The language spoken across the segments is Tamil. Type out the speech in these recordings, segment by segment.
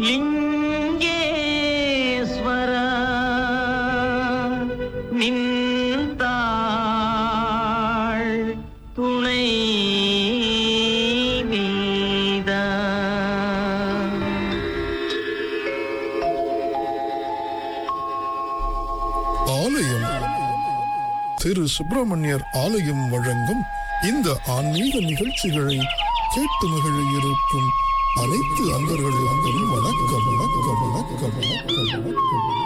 ಲಿಂಗೇಶ್ವರ ನಿಂತಾಳ್ துணை நீதான் ஆலயம் திரு சுப்பிரமணியர் ஆலயம் வழங்கும் இந்த ஆன்மீக நிகழ்ச்சிகளை கேட்டு மகிழ இருக்கும் அனைத்து அன்பர்களுக்கும் வணக்கம் வணக்கம் வணக்கம் வணக்கம் வணக்கம்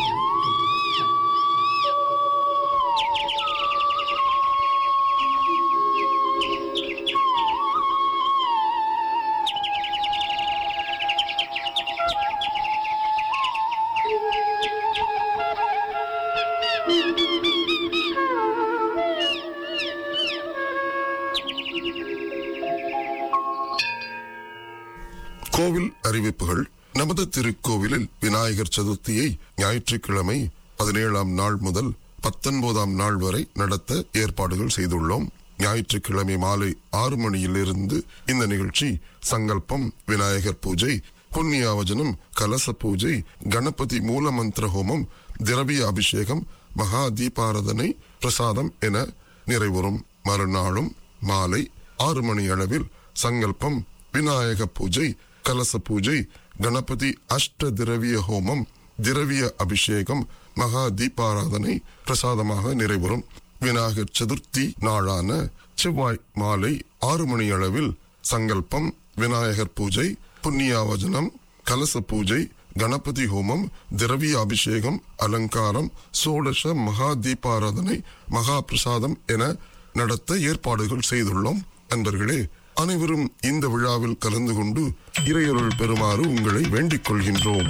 கோவில் அறிவிப்புகள் நமது திருக்கோவிலில் விநாயகர் சதுர்த்தியை ஞாயிற்றுக்கிழமை பதினேழாம் நாள் முதல் பத்தொன்பதாம் நாள் வரை நடத்த ஏற்பாடுகள் செய்துள்ளோம் ஞாயிற்றுக்கிழமை மாலை ஆறு மணியிலிருந்து இந்த நிகழ்ச்சி சங்கல்பம் விநாயகர் பூஜை புண்ணியாவஜனம் கலச பூஜை கணபதி மூலமந்திர ஹோமம் திரவிய அபிஷேகம் மகா தீபாரதனை பிரசாதம் என நிறைவுறும் மறுநாளும் மாலை ஆறு மணி அளவில் சங்கல்பம் விநாயக பூஜை கலச பூஜை கணபதி அஷ்ட திரவிய ஹோமம் திரவிய அபிஷேகம் மகா தீபாராதனை பிரசாதமாக நிறைவரும் விநாயகர் சதுர்த்தி நாளான செவ்வாய் மாலை ஆறு மணி அளவில் சங்கல்பம் விநாயகர் பூஜை புண்ணியாவஜனம் கலச பூஜை கணபதி ஹோமம் திரவிய அபிஷேகம் அலங்காரம் சோடச மகா தீபாராதனை மகா பிரசாதம் என நடத்த ஏற்பாடுகள் செய்துள்ளோம் அன்பர்களே அனைவரும் இந்த விழாவில் கலந்து கொண்டு இறையருள் பெறுமாறு உங்களை வேண்டிக் கொள்கின்றோம்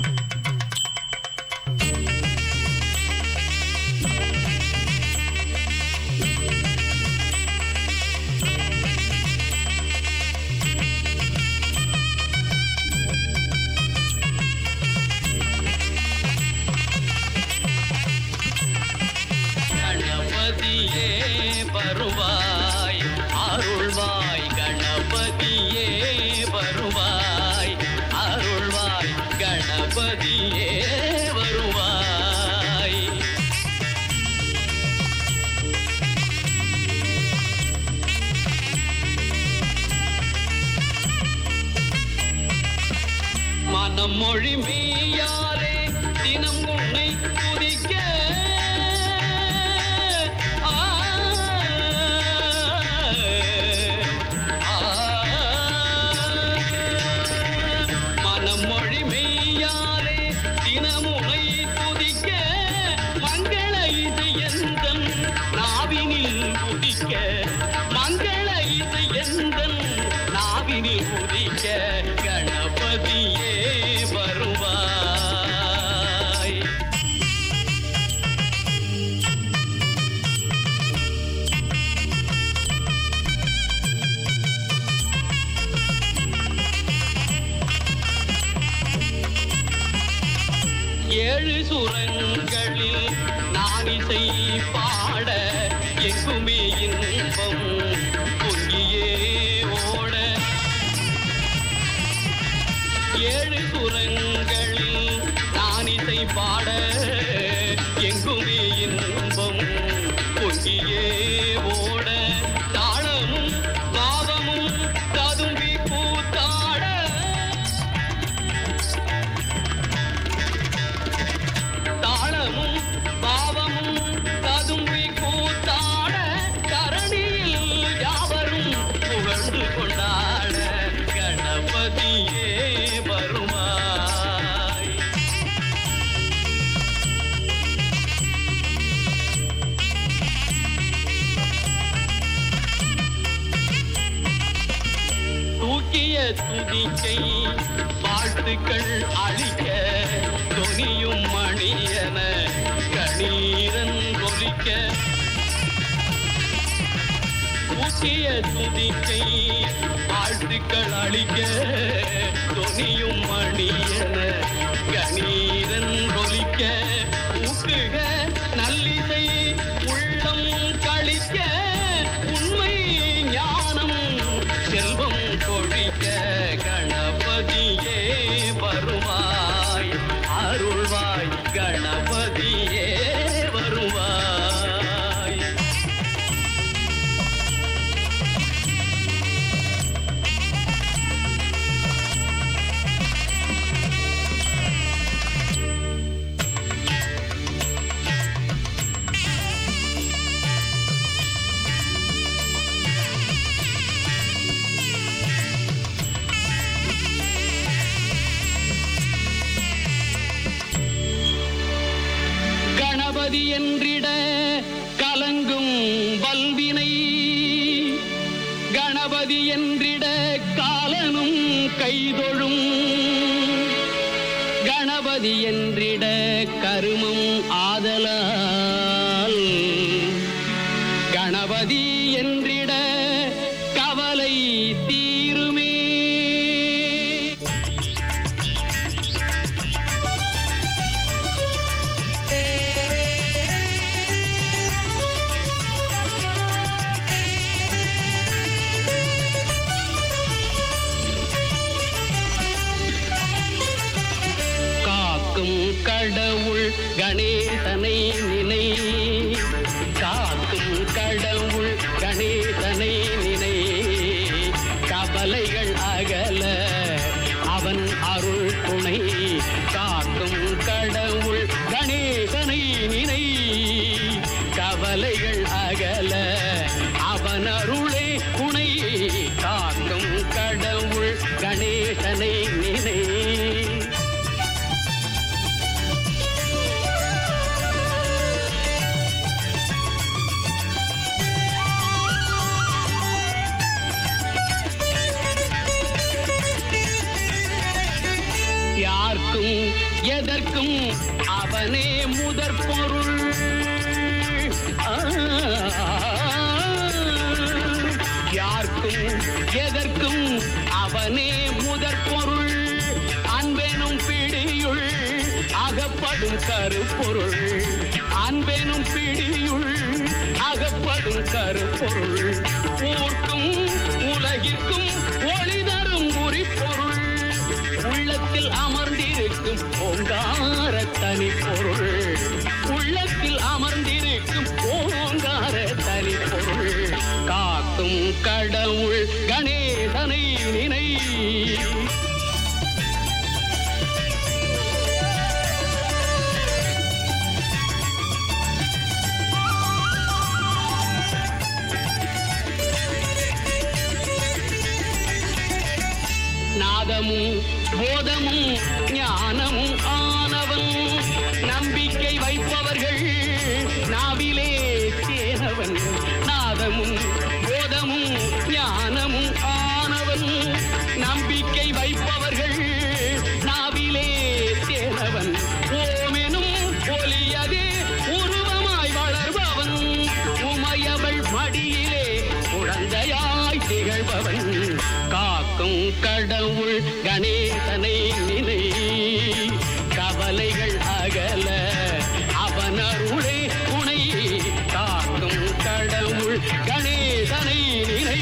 கணபதியே வருவாய் அருள்வாய் கணபதியே வருவாய் அருள்வாய் கணபதியே வருவாய் மனம் மொழி மெய்யாலே தினம் உன்னை துதிக்க ஆ, ஆ. மனம் மொழி மெய்யாலே தினம் உன்னை துதிக்க மங்கள இது எந்தன் நாவினில் உதிக்க மங்கள இது எந்தன் நாவினில் உதிக்க கணபதியே வருவாய் ஏழு சுரங்களில் நான் இசை பாட எங்குமே இன்பம் பொங்கியே ஓட ஏழு சுரங்களில் நான் இசை பாட எங்குமே இன்பம் பொங்கியே ஓட தாளமும் பாவமும் ததும்பி கூத்தாட தாளமும் பாவமும் ததும்பி கூத்தாட தரணியில் யாவரும் புகழ்ந்து கொண்டாட கணபதியே வருவாய் தூக்கிய துதிக்கை வாழ்த்துக்கள் அழிக்க தொனியும் மணியன கணீரன் கொலிக்க தூக்கிய துதிக்கை வாழ்த்துக்கள் அழிக்க தொனியும் மணியன கணீரன் கொலிக்க ஊக்குக நல்லிசை உள்ளம் கழிக்க உண்மை ஞானம் செல்வம் கொழிக்க கணபதியே வருவாய் அருள்வாய் கணபதியே வருவாய் கணபதி என்றிட கலங்கும் வல்வினை கணபதி என்றிட காலனும் கைதொழும் கணபதி என்றிட கருமம் ஆதலால் கணபதி என்றிட கவலை தீருமே காக்கும் கடவுள் கணேசனை நினை காக்கும் கடவுள் கணேசனை நினை கவலைகள் அகல அவன் அருள் துணை காக்கும் கடவுள் கணேசனை நினை கவலைகள் அகல அவன் அருளே துணை காக்கும் கடவுள் கணேசனை நினை யாருக்கும் எதற்கும் அவனே முதற் பொருள் ஆ, யாருக்கும் எதற்கும் அவனே முதற் பொருள் அன்பெனும் பிடியுள் அகப்படும் கருப்பொருள் அன்பெனும் பிடியுள் அகப்படும் கருப்பொருள் ஊர்க்கும் உலகிற்கும் ஒளி தரும் குறிப்பொருள் உள்ளத்தில் அமர்ந்திருக்கும் ஓங்கார தனி பொருள் உள்ளத்தில் அமர்ந்திருக்கும் ஓங்கார தனி பொருள் காக்கும் கடவுள் கணேசனை நினை நாதமும் போதமும் ஞானமும் ஆனவன் நம்பிக்கை வைப்பவர்கள் நாவிலே தேனவன் நாதமும் போதமும் ஞானமும் ஆனவன் நம்பிக்கை வைப்பவர்கள் நாவிலே தேனவன் ஓமெனும் ஒலியதே உருவமாய் வளர்பவன் உமையவள் மடியிலே குழந்தையாய் திகழ்பவன் காக்கும் கடவுள் கணேசனை நினை கவலைகள் அகல அவன் அருளே துணை காக்கும் கடவுள் கணேசனை நினை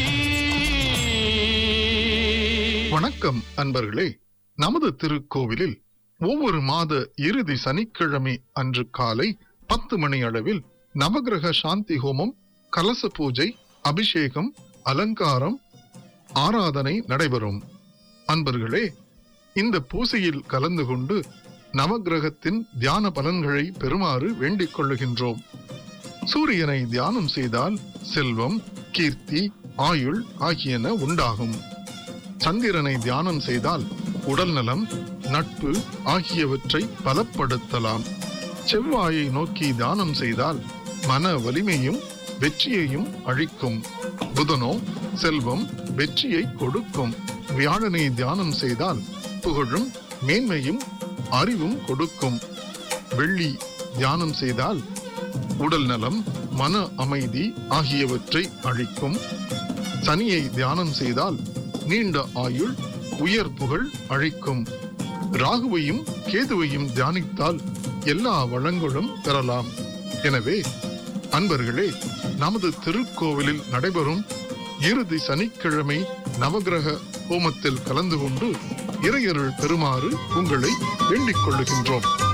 வணக்கம் அன்பர்களே நமது திருக்கோவிலில் ஒவ்வொரு மாத இறுதி சனிக்கிழமை அன்று காலை பத்து மணி அளவில் நவகிரக சாந்தி ஹோமம் கலச பூஜை அபிஷேகம் அலங்காரம் ஆராதனை நடைபெறும் அன்பர்களே இந்த பூசையில் கலந்து கொண்டு நவகிரகத்தின் தியான பலன்களை பெறுமாறு வேண்டிக் கொள்ளுகின்றோம் சூரியனை தியானம் செய்தால் செல்வம் கீர்த்தி ஆயுள் ஆகியன உண்டாகும் சந்திரனை தியானம் செய்தால் உடல் நலம் நட்பு ஆகியவற்றை பலப்படுத்தலாம் செவ்வாயை நோக்கி தியானம் செய்தால் மன வலிமையும் வெற்றியையும் அழிக்கும் புதனோ செல்வம் வெற்றியை கொடுக்கும் வியாழனை தியானம் செய்தால் புகழும் மேன்மையும் அறிவும் கொடுக்கும் வெள்ளி தியானம் செய்தால் உடல் நலம் மன அமைதி ஆகியவற்றை அழிக்கும் சனியை தியானம் செய்தால் நீண்ட ஆயுள் உயர் புகழ் அழிக்கும் ராகுவையும் கேதுவையும் தியானித்தால் எல்லா வளங்களும் பெறலாம் எனவே அன்பர்களே நமது திருக்கோவிலில் நடைபெறும் இறுதி சனிக்கிழமை நவகிரக ஹோமத்தில் கலந்து கொண்டு இறையருள் பெறுமாறு உங்களை வேண்டிக் கொள்ளுகின்றோம்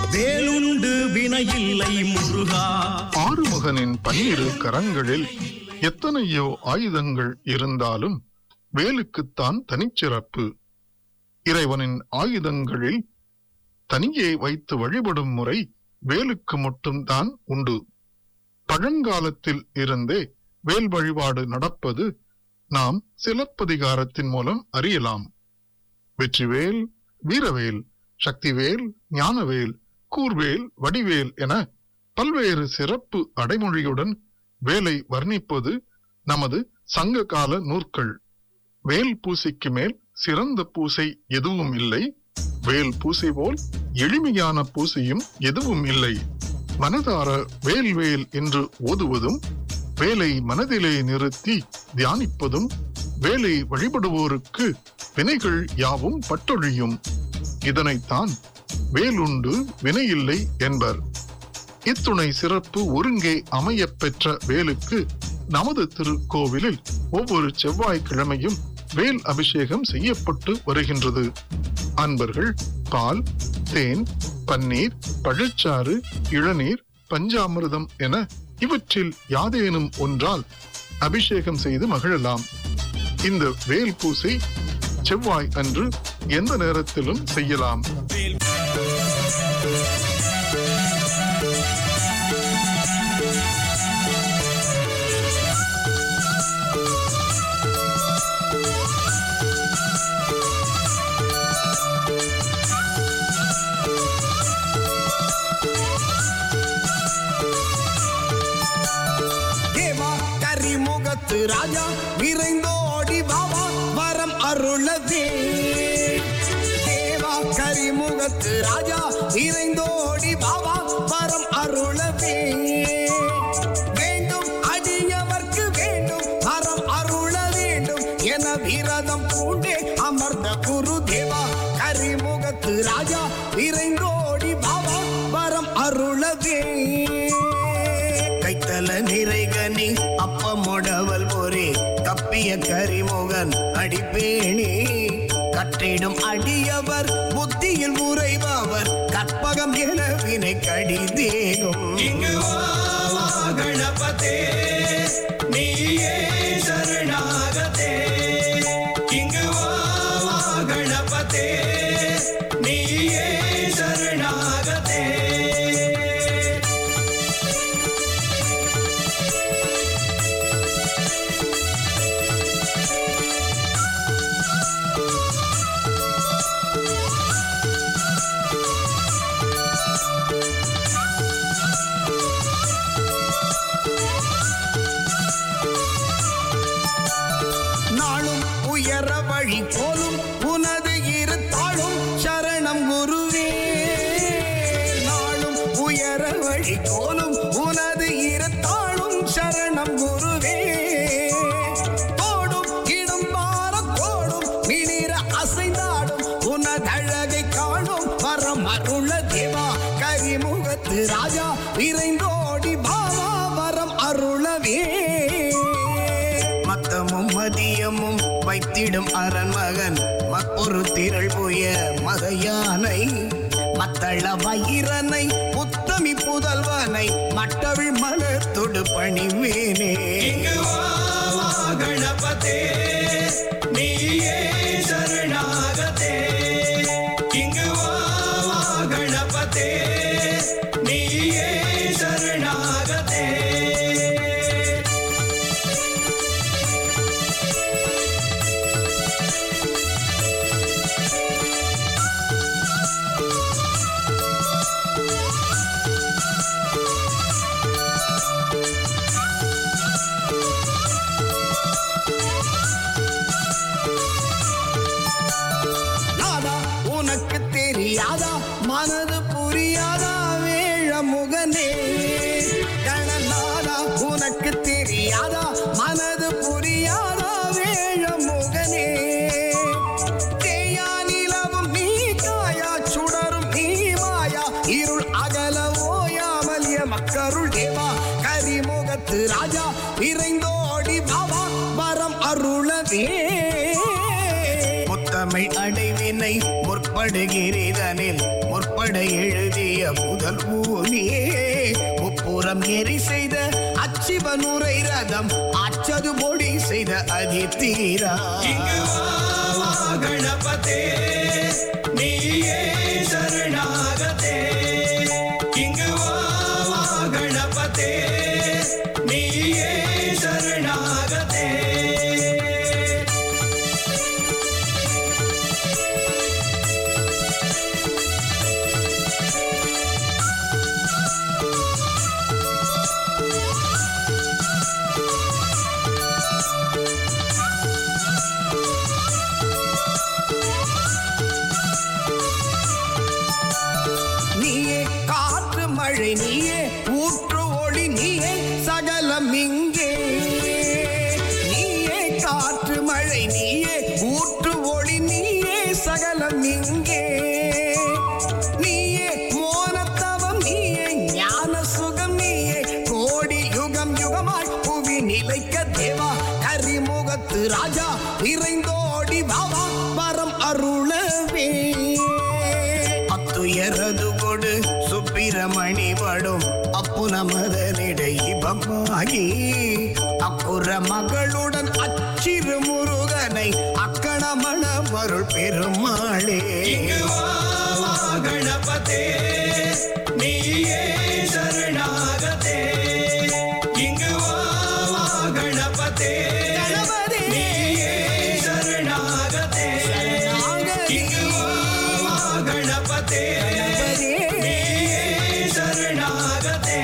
வேலுண்டு வினையில்லை முருகா ஆறுமுகனின் பன்னிரு கரங்களில் எத்தனையோ ஆயுதங்கள் இருந்தாலும் வேலுக்குத்தான் தனிச்சிறப்பு இறைவனின் ஆயுதங்களில் தனியே வைத்து வழிபடும் முறை வேலுக்கு மட்டும்தான் உண்டு பழங்காலத்தில் இருந்தே வேல் வழிபாடு நடப்பது நாம் சிலப்பதிகாரத்தின் மூலம் அறியலாம் வெற்றிவேல் வீரவேல் சக்திவேல் ஞானவேல் கூர்வேல் வடிவேல் என பல்வேறு சிறப்பு அடைமொழியுடன் வேலை வர்ணிப்பது நமது சங்க கால நூற்கள் வேல் பூசைக்கு மேல் சிறந்த பூசை எதுவும் இல்லை வேல் பூசை போல் எளிமையான பூசையும் எதுவும் இல்லை மனதார வேல் வேல் என்று ஓதுவதும் வேலை மனதிலே நிறுத்தி தியானிப்பதும் வேலை வழிபடுவோருக்கு வினைகள் யாவும் பட்டொழியும் இதனைத்தான் வேலுண்டு வினையில்லை என்பர் இத்துணை சிறப்பு ஒருங்கே அமையப் பெற்ற வேலுக்கு நமது திருக்கோவிலில் ஒவ்வொரு செவ்வாய்க்கிழமையும் வேல் அபிஷேகம் செய்யப்பட்டு வருகின்றது அன்பர்கள் பால் தேன் பன்னீர் பழச்சாறு இளநீர் பஞ்சாமிர்தம் என இவற்றில் யாதேனும் ஒன்றால் அபிஷேகம் செய்து மகிழலாம் இந்த வேல் பூசை செவ்வாய் அன்று எந்த நேரத்திலும் செய்யலாம் தேவா கரிமுகத்து ராஜா விரைந்தோடி பாவா வரம் அருளதே தேவா கரிமுகத்து ராஜா விரைந்தோடி பாவா வரம் அருளதே வேண்டும் அடியவர்க்கு வேண்டும் வரம் அருள வேண்டும் என விரதம் பூண்டே அமர்ந்த குரு தேவா கரிமுகத்து ராஜா விரைந்தோடி பாவா வரம் அருளதே கைத்தல நிறைகனி அப்பமுடவல் பொறி தப்பிய கரிமுகன் அடிப்பேணி கற்றிடும் அடியவர் புத்தியில் உறைபவர் கற்பகம் என வினை கடிதேனும் இங்கு கணபதே நீயே சரணாகதே இங்கு கணபதே நீயே சரணாகதே நாளும் உயர வழி போலும் உனது இரு தாளும் சரணம் குருவே நாளும் உயர வழி போலும் உனது இரு தாளும் சரணம் குருவே தோடும் இடும் பார தோடும் மிளிர அசைந்தாடும் உனதழகை காணும் வரம் அருள தேவா கரிமுகத்து ராஜா விரைந்தோடி பாவா வரம் அருளவே மத்தமும் மதியமும் வைத்திடும் அரண்மகன் மற்றொரு திரள் புய மகையானை மத்தள வயிரனை புத்தமி புதல்வனை மட்டவிழ் மனத்தொடு பணிவேனே கணபதே நீயே சரணாகதே இங்கு கணபதே நீயே சரணாகதே நாதா உனக்கு தெரியாதா மனது புரியாதா வேழ முகனே கணநாதா உனக்கு தெரியாதா மனது புரியாதா வேழ முகனே தேயா நிலவும் நீ காயா சுடரும் நீ மாயா இருள் அகல ஓயாமல் மக்கருள் தேவா கரிமுகத்து ராஜா விரைந்தோடி பாவா வரம் அருளவே முத்தமிழ் அடைவினை முற்ப முற்படுகிறதனில் முற்பட எழுதிய முதல் ஊனியே முப்புறம் எரி செய்த அச்சிவனுரை ரதம் அச்சது பொடி செய்த அதித்தீரா ಗಣಪತೆ ನೀಯೇ ಶರಣಾಗತೆ ಇಂಗುವ ಗಣಪತೆ ನೀಯೇ ಶರಣಾಗತೆ நீயே காற்று மழை நீயே ஊற்று ஒளி நீயே சகலம் இங்கே நீயே காற்று மழை நீயே ஊற்று ஒளி நீயே சகலம் இங்கே நீயே மோனத்தவம் நீயே ஞான சுகம் நீயே கோடி யுகம் யுகமாய் புவி நிலைக்க தேவா கரிமுகத்து ராஜா விரைந்தோடி வாவா வரம் அருளவே அத்துயரது கொடு சுப்பிரமணி படும் அப்புன மதனிடை இபமாகி அப்புற மகளுடன் அச்சிறு முருகனை அக்கணமண மருள் பெருமாளே ಗಣಪತೆ ನೀಯೇ ಶರಣಾಗತೆ ಇಂಗುವ ಗಣಪತೆ ಗಣಪತಿ. ನೀಯೇ ಶರಣಾಗತೆ ಇಂಗುವ ಗಣಪತೆ ನೀಯೇ ಶರಣಾಗತೆ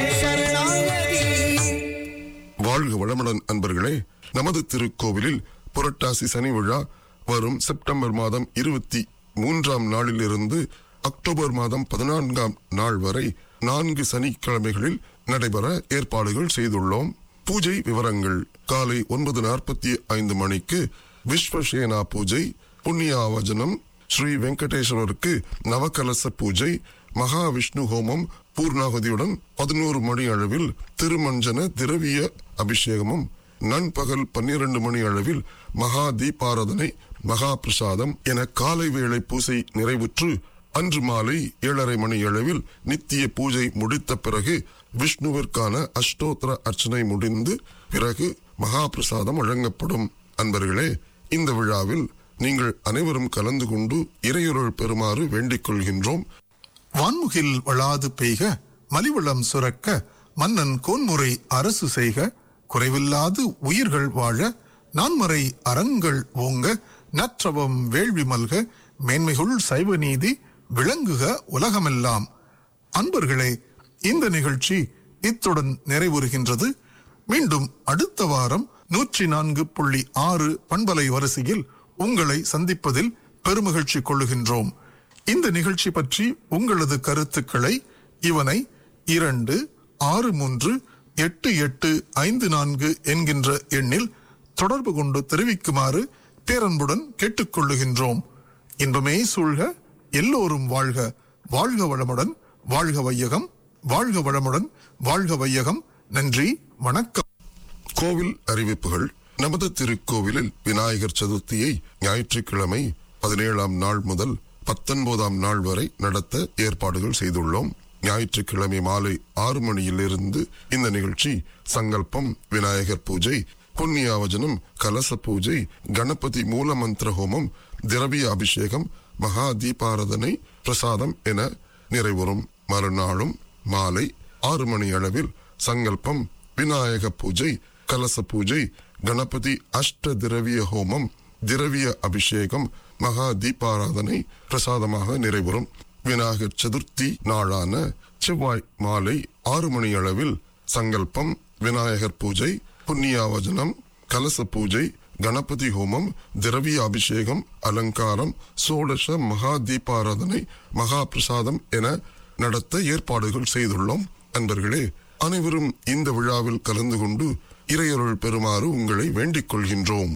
வாழ்க வளமுடன் அன்பர்களே நமது திருக்கோவிலில் புரட்டாசி சனி விழா வரும் செப்டம்பர் மாதம் இருபத்தி மூன்றாம் நாளிலிருந்து அக்டோபர் மாதம் பதினான்காம் நாள் வரை நான்கு சனிக்கிழமைகளில் நடைபெற ஏற்பாடுகள் செய்துள்ளோம் பூஜை விவரங்கள் காலை ஒன்பது நாற்பத்தி ஐந்து மணிக்கு விஸ்வசேனா பூஜை புண்ணியாவஜனம் ஸ்ரீ வெங்கடேஸ்வரருக்கு நவகலச பூஜை மகாவிஷ்ணு ஹோமம் பூர்ணாகுதியுடன் பதினோரு மணி அளவில் திருமஞ்சன திரவிய அபிஷேகமும் நண்பகல் பன்னிரண்டு மணி அளவில் மகா தீபாராதனை மகா பிரசாதம் என காலை வேளை பூசை நிறைவுற்று அன்று மாலை ஏழரை மணி அளவில் நித்திய பூஜை முடித்த பிறகு விஷ்ணுவிற்கான அஷ்டோத்திர அர்ச்சனை முடிந்து பிறகு மகா பிரசாதம் வழங்கப்படும் அன்பர்களே இந்த விழாவில் நீங்கள் அனைவரும் கலந்து கொண்டு இறையொருள் பெறுமாறு வேண்டிக் கொள்கின்றோம் வான்முகில் வளாது பெய்க மலிவளம் சுரக்க மன்னன் கோன்முறை அரசு செய்க குறைவில்லாது உயிர்கள் வாழ நான்மறை அறங்கள் ஓங்க நற்றவம் வேள்வி மல்க மேன்மைகுள் சைவ நீதி விளங்குக உலகமெல்லாம் அன்பர்களே இந்த நிகழ்ச்சி இத்துடன் நிறைவுறுகின்றது மீண்டும் அடுத்த வாரம் நூற்றி நான்கு புள்ளி ஆறு பண்பலை வரிசையில் உங்களை சந்திப்பதில் பெருமகிழ்ச்சி கொள்ளுகின்றோம் இந்த நிகழ்ச்சி பற்றி உங்களது கருத்துக்களை இவனை இரண்டு ஆறு மூன்று எட்டு எட்டு ஐந்து நான்கு என்கின்ற எண்ணில் தொடர்பு கொண்டு தெரிவிக்குமாறு பேரன்புடன் கேட்டுக்கொள்ளுகின்றோம் இன்பமே சூழ்க எல்லோரும் வாழ்க வாழ்க வளமுடன் வாழ்க வையகம் வாழ்க வளமுடன் வாழ்க வையகம் நன்றி வணக்கம் கோவில் அறிவிப்புகள் நமது திருக்கோவிலில் விநாயகர் சதுர்த்தியை ஞாயிற்றுக்கிழமை பதினேழாம் நாள் முதல் பத்தொன்பதாம் நாள் வரை நடத்த ஏற்பாடுகள் செய்துள்ளோம் ஞாயிற்றுக்கிழமை மாலை ஆறு மணியிலிருந்து இந்த நிகழ்ச்சி சங்கல்பம் விநாயகர் பூஜை புண்ணியாவஜனம் கலச பூஜை கணபதி மூலமந்திர ஹோமம் திரவிய அபிஷேகம் மகா தீபாராதனை பிரசாதம் என நிறைவுறும் மறுநாளும் மாலை ஆறு மணி அளவில் சங்கல்பம் விநாயக பூஜை கலச பூஜை கணபதி அஷ்ட திரவிய ஹோமம் திரவிய அபிஷேகம் மகா தீபாராதனை பிரசாதமாக நிறைவுறும் விநாயகர் சதுர்த்தி நாளான செவ்வாய் மாலை ஆறு மணி அளவில் சங்கல்பம் விநாயகர் பூஜை புண்ணியாவஜனம் கலச பூஜை கணபதி ஹோமம் திரவிய அபிஷேகம் அலங்காரம் சோடச மகா தீபாராதனை மகா பிரசாதம் என நடத்த ஏற்பாடுகள் செய்துள்ளோம் அன்பர்களே அனைவரும் இந்த விழாவில் கலந்து கொண்டு இறையருள் பெறுமாறு உங்களை வேண்டிக் கொள்கின்றோம்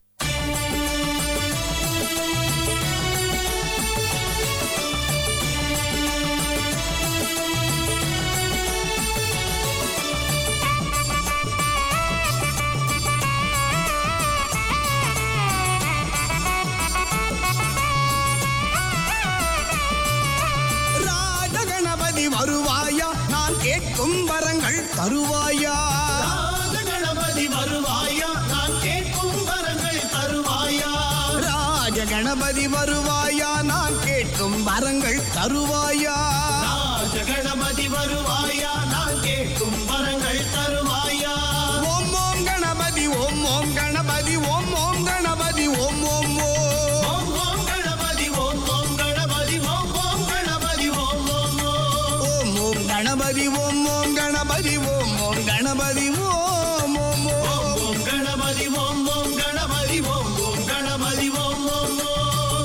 வருவாயா நான் கேட்கும் வரங்கள் தருவாயா ராஜ கணபதி வருவாயா நான் கேட்கும் வரங்கள் தருவாயா ராஜ கணபதி வருவாயா நான் கேட்கும் வரங்கள் தருவாயா ராஜ கணபதி வருவாயா நான் கேட்கும் வரங்கள் தருவாயா ஓம் ஓம் கணபதி ஓம் ஓம் கணபதி ஓம் ஓம் கணபதி ஓம் ஓம் ஓம் ஓம் ஓம் கணபதி ஓம் ஓம் கணபதி ஓம் ஓம் கணபதி ஓம் ஓம் ஓம் ஓம் ஓம் கணபதி ஓம் ஓம் கணபதி ஓம் ஓம் கணபதி ஓம் ஓம் ஓம் ஓம் கணபதி ஓம் ஓம் கணபதி ஓம் ஓம் கணபதி ஓம் ஓம் ஓம்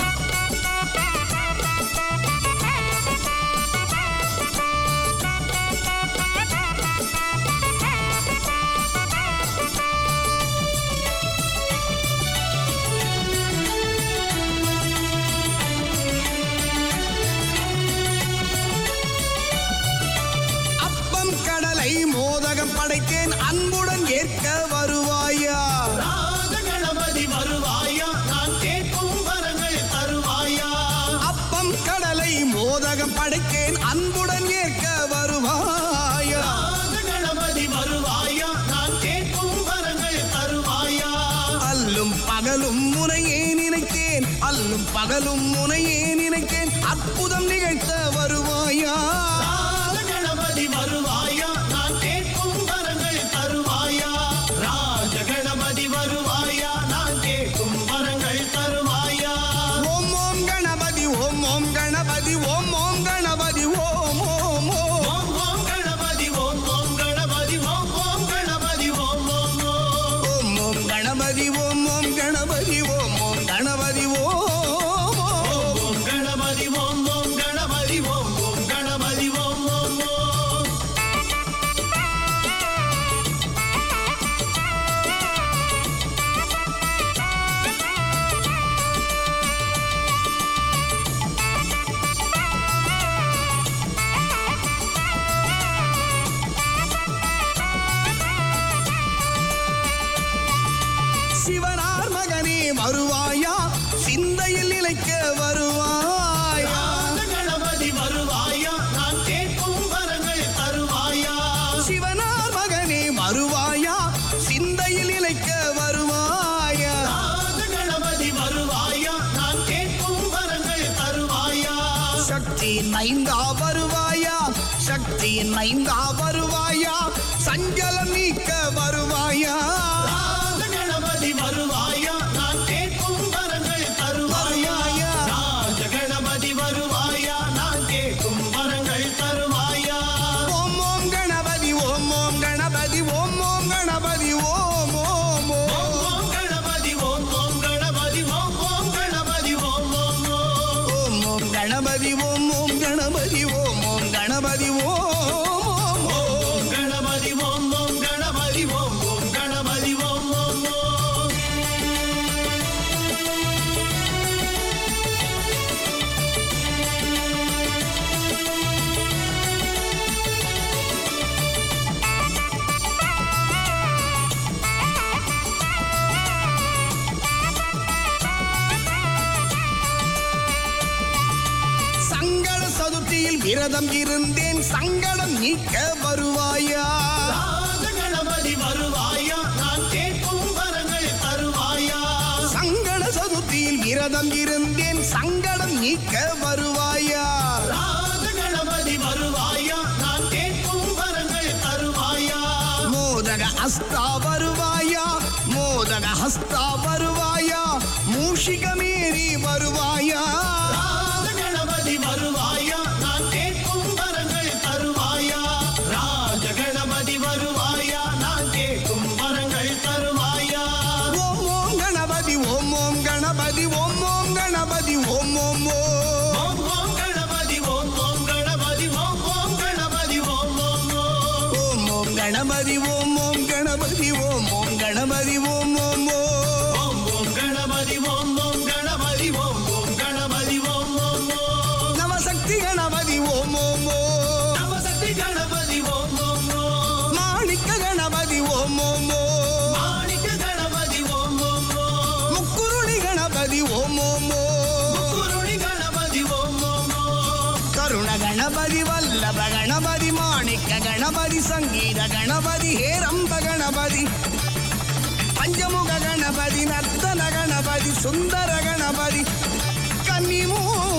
அப்பம் கடலை மோதகம் படைத்தேன் அன்புடன் ஏற்க வருவாயா ராஜ கணபதி வருவாயா நான் கேட்கும் வரங்கள் தருவாயா அப்பம் கடலை மோதகம் படைத்தேன் அன்புடன் ஏற்க வருவாயா ராஜ கணபதி வருவாயா நான் கேட்கும் வரங்கள் தருவாயா அல்லும் பகலும் முனையே நினைத்தேன் அல்லும் பகலும் முனையே நினைத்தேன் அற்புதம் நிகழ்த்த வருவாயா ராஜ கணபதி வருவாயா நான் கேட்கும் வரங்கள் தருவாயா ராஜ கணபதி வருவாயா நான் கேட்கும் வரங்கள் தருவாயா ஓம் ஓம் கணபதி ஓம் ஓம் கணபதி ஓம் ஓம் கணபதி ஓம் ஓம் ஓம் ஓம் ஓம் கணபதி ஓம் ஓம் கணபதி ஓம் ஓம் கணபதி ஓம் ஓம் ஓம் ஓம் ஓம் கணபதி ஓம் ஓம் கணபதி ஓம் ஓம் கணபதி ஓம் ஓம் ஓம் கணபதி ஓம் ஓம் கணபதி ஓம் ஓம் கணபதி ஓம் ஓம் ஓம் சிவனார் மகனே வருவாயா சிந்தையில் நிலைக்க வருவாயா ராஜ கணபதி வருவாயா நான் கேட்கும் வரங்கள் தருவாயா சிவனார் மகனே வருவாயா சிந்தையில் நிலைக்க வருவாயா ராஜ கணபதி வருவாயா நான் கேட்கும் வரங்கள் தருவாயா சக்தியின் மைந்தா வருவாயா சக்தியின் மைந்தா வருவாயா சஞ்சலம் நீக்க வருவாயா ராஜ கணபதி வருவாயா நான் கேட்கும் வரங்கள் தருவாயா வருவாயா. ராஜ கணபதி வருவாயா நான் கேட்கும் வரங்கள் தருவாயா ஓம் ஓம் கணபதி ஓம் ஓம் கணபதி ஓம் ஓம் கணபதி ஓம் ஓம் ஓம் ஓம் ஓம் கணபதி ஓம் ஓம் கணபதி ஓம் ஓம் கணபதி ஓம் ஓம் ஓம் ஓம் ஓம் கணபதி ஓம் ஓம் கணபதி ஓம் ஓம் கணபதி ஓம் ஓம் ஓம் ஓம் கணபதி ஓம் ஓம் கணபதி ஓம் ஓம் கணபதி ஓம் ஓம் ஓம் சங்கட சதுர்த்தியில் விரதம் இருந்தேன் சங்கடம் நீக்க வருவாயா ராஜ கணபதி வருவாயா நான் கேட்கும் வரங்கள் தருவாயா சங்கட சதுர்த்தியில் விரதம் இருந்தேன் சங்கடம் நீக்க வருவாயா ராஜ கணபதி வருவாயா நான் கேட்கும் வரங்கள் தருவாயா மோதக ஹஸ்தா வருவாயா மோதக ஹஸ்தா வருவாயா மூஷிகமேறி வருவாயா ராஜ கணபதி வருவாயா நான் கேட்கும் வரங்கள் தருவாயா ராஜ கணபதி வருவாயா நான் கேட்கும் வரங்கள் தருவாயா ஓம் ஓம் கணபதி ஓம் ஓம் கணபதி ஓம் ஓம் கணபதி ஓம் ஓம் ஓம் ஓம் ஓம் கணபதி ஓம் ஓம் கணபதி ஓம் ஓம் கணபதி ஓம் ஓம் ஓம் ஓம் ஓம் கணபதி ஓம் ஓம் கணபதி ஓம் ஓம் கணபதி ஓம் ஓம் ஓம் ஓம் ஓம் கணபதி ஓம் ஓம் கணபதி ஓம் ஓம் கணபதி ஓம் ஓம் ஓம் நவசக்தி கணபதி ஓம் ஓம் ஓம் நவசக்தி கணபதி ஓம் ஓம் ஓம் மாணிக்க கணபதி ஓம் ஓம் ஓம் மாணிக்க கணபதி ஓம் ஓம் ஓம் முக்குருணி கணபதி ஓம் ஓம் ஓம் குருணி கணபதி ஓம் ஓம் ஓம் கருண ಗಣಪತಿ ವಲ್ಲಭ ಗಣಪತಿ ಮಾಣಿಕ್ಯ ಗಣಪತಿ ಸಂಗೀತ ಗಣಪತಿ ಹೇರಂಬ ಗಣಪತಿ ಪಂಚಮುಖ ಗಣಪತಿ ನರ್ತನ ಗಣಪತಿ ಸುಂದರ ಗಣಪತಿ ಕನ್ನಿಮೂ